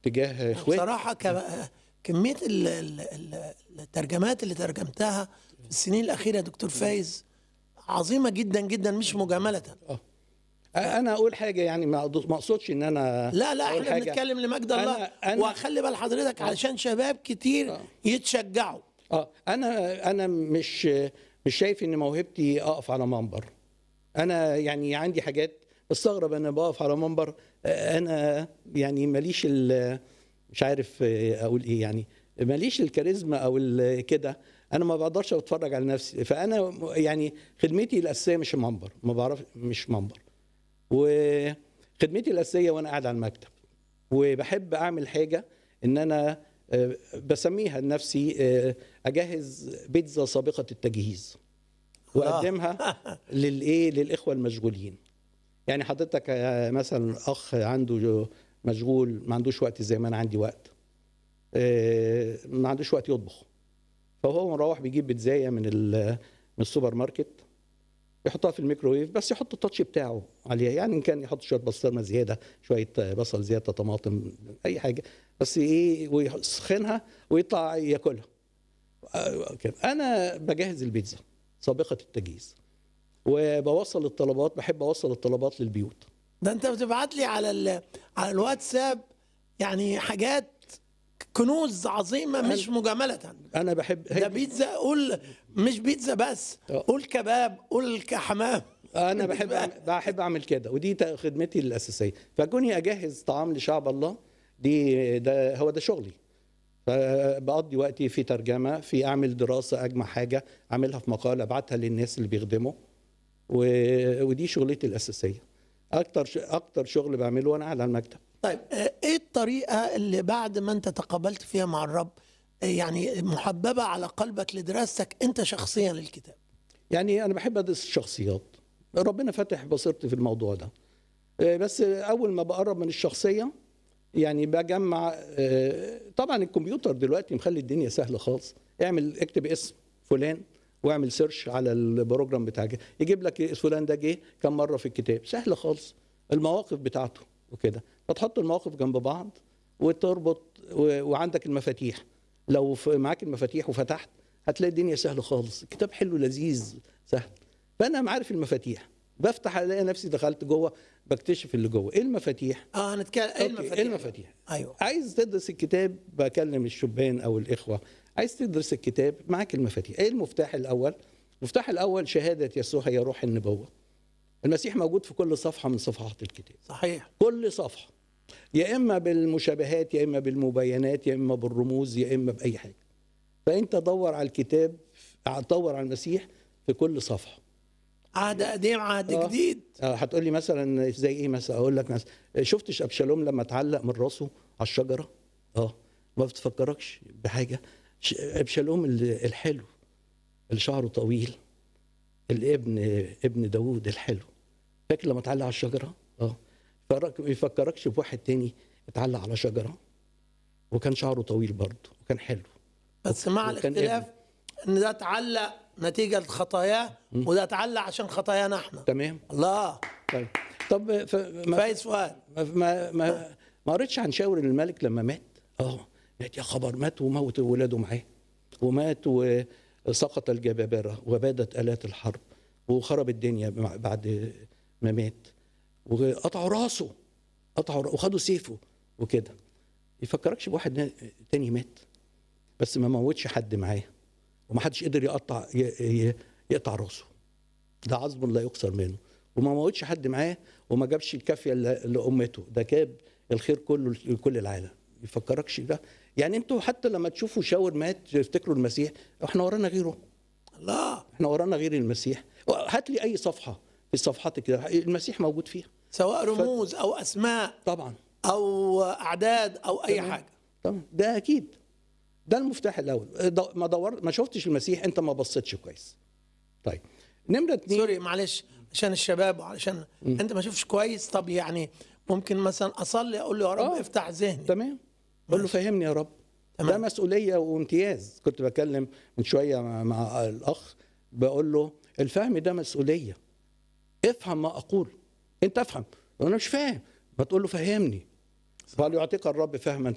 تجاه اخواتي بصراحة ك- كمية ال- ال- ال- الترجمات اللي ترجمتها في السنين الأخيرة يا دكتور فايز عظيمة جدا جدا مش مجاملة انا اقول حاجه يعني ما أقصد- ما اقصدش ان انا لا لا أقول احنا حاجة. بنتكلم لمجد الله أنا- أنا- وخلي بال حضرتك علشان شباب كتير يتشجعوا اه انا انا مش مش شايف ان موهبتي اقف على منبر انا يعني عندي حاجات بستغرب انا بقف على منبر آه، انا يعني ماليش ال- مش عارف آه، اقول ايه يعني ماليش الكاريزما او ال- كده انا ما بقدرش اتفرج على نفسي فانا م- يعني خدمتي الاساسيه مش منبر ما بعرف مش منبر وخدمتي الاساسيه وانا قاعد على المكتب وبحب اعمل حاجه ان انا آه، بسميها لنفسي آه، اجهز بيتزا سابقه التجهيز واقدمها للايه للاخوه المشغولين يعني حضرتك آه، مثلا اخ عنده جو- مشغول ما عندوش وقت زي ما انا عندي وقت آه، ما عندوش وقت يطبخ فهو مروح بيجيب بيتزايه من ال- من السوبر ماركت يحطها في الميكروويف بس يحط التاتش بتاعه عليها يعني ان كان يحط شويه بسطرمه زياده شويه بصل زياده طماطم اي حاجه بس ايه ويسخنها ويطلع ياكلها آه، كده. انا بجهز البيتزا سابقه التجهيز وبوصل الطلبات بحب اوصل الطلبات للبيوت ده انت بتبعت لي على ال- على الواتساب يعني حاجات كنوز عظيمة مش مجاملة انا بحب ده بيتزا قول مش بيتزا بس اه. قول كباب قول كحمام انا بحب أعمل- بحب اعمل كده ودي ت- خدمتي الاساسيه فكوني اجهز طعام لشعب الله دي ده هو ده شغلي فبقضي وقتي في ترجمه في اعمل دراسه اجمع حاجه اعملها في مقال ابعتها للناس اللي بيخدموا و... ودي شغلتي الاساسيه اكتر ش... اكتر شغل بعمله وانا قاعد على المكتب طيب آه، ايه الطريقة اللي بعد ما انت تقابلت فيها مع الرب آه، يعني محببة على قلبك لدراستك انت شخصيا للكتاب يعني انا بحب ادرس الشخصيات ربنا فتح بصيرتي في الموضوع ده آه، بس اول ما بقرب من الشخصيه يعني بجمع آه، طبعا الكمبيوتر دلوقتي مخلي الدنيا سهله خالص اعمل اكتب اسم فلان واعمل سيرش على البروجرام بتاعك يجيب لك فلان ده جه كم مره في الكتاب سهل خالص المواقف بتاعته وكده فتحط المواقف جنب بعض وتربط و- وعندك المفاتيح لو ف- معاك المفاتيح وفتحت هتلاقي الدنيا سهله خالص الكتاب حلو لذيذ سهل فانا عارف المفاتيح بفتح الاقي نفسي دخلت جوه بكتشف اللي جوه ايه المفاتيح اه هنتكلم ايه أوكي، المفاتيح ايه المفاتيح ايوه عايز تدرس الكتاب بكلم الشبان او الاخوه عايز تدرس الكتاب معاك المفاتيح ايه المفتاح الاول المفتاح الاول شهاده يسوع هي روح النبوه المسيح موجود في كل صفحه من صفحات الكتاب صحيح كل صفحه يا اما بالمشابهات يا اما بالمبينات يا اما بالرموز يا اما باي حاجه فانت دور على الكتاب دور على المسيح في كل صفحه عهد قديم عهد آه. جديد آه، هتقول لي مثلا زي ايه مثلا اقول لك مثلا شفتش ابشالوم لما اتعلق من راسه على الشجره اه ما بتفكركش بحاجه ش- ابشالوم ال- الحلو اللي شعره طويل الابن ابن داوود الحلو فاكر لما اتعلق على الشجره اه فرك- ما يفكركش بواحد تاني اتعلق على شجره وكان شعره طويل برضه وكان حلو بس مع وكان الاختلاف ان ده اتعلق نتيجة خطاياه وده اتعلق عشان خطايانا احنا تمام الله طيب طب ف- ما فايز فؤاد ما ما ما, ما قريتش عن شاور الملك لما مات اه مات يا خبر مات وموت ولاده معاه ومات وسقط الجبابره وبادت الات الحرب وخرب الدنيا مع- بعد ما مات وقطعوا راسه قطعوا را- وخدوا سيفه وكده يفكركش بواحد نا- تاني مات بس ما موتش حد معاه ومحدش قدر يقطع ي- ي- يقطع راسه ده عظم لا يكسر منه وما موتش حد معاه وما جابش الكافيه ل- لامته ده جاب الخير كله لكل العالم يفكركش ده يعني انتوا حتى لما تشوفوا شاور مات تفتكروا المسيح احنا ورانا غيره الله احنا ورانا غير المسيح هات لي اي صفحه في الصفحات كده المسيح موجود فيها سواء رموز او اسماء طبعا او اعداد او اي تمام. حاجة طبعا ده اكيد ده المفتاح الاول دو- ما دور ما شفتش المسيح انت ما بصيتش كويس طيب نمره اتنين سوري معلش عشان الشباب وعشان انت ما شفتش كويس طب يعني ممكن مثلا اصلي اقول له يا رب آه. افتح ذهني تمام قول له فهمني يا رب تمام. ده مسؤوليه وامتياز كنت بكلم من شويه مع, مع الاخ بقول له الفهم ده مسؤوليه افهم ما اقول انت افهم انا مش فاهم ما تقول له فهمني قال يعطيك الرب فهما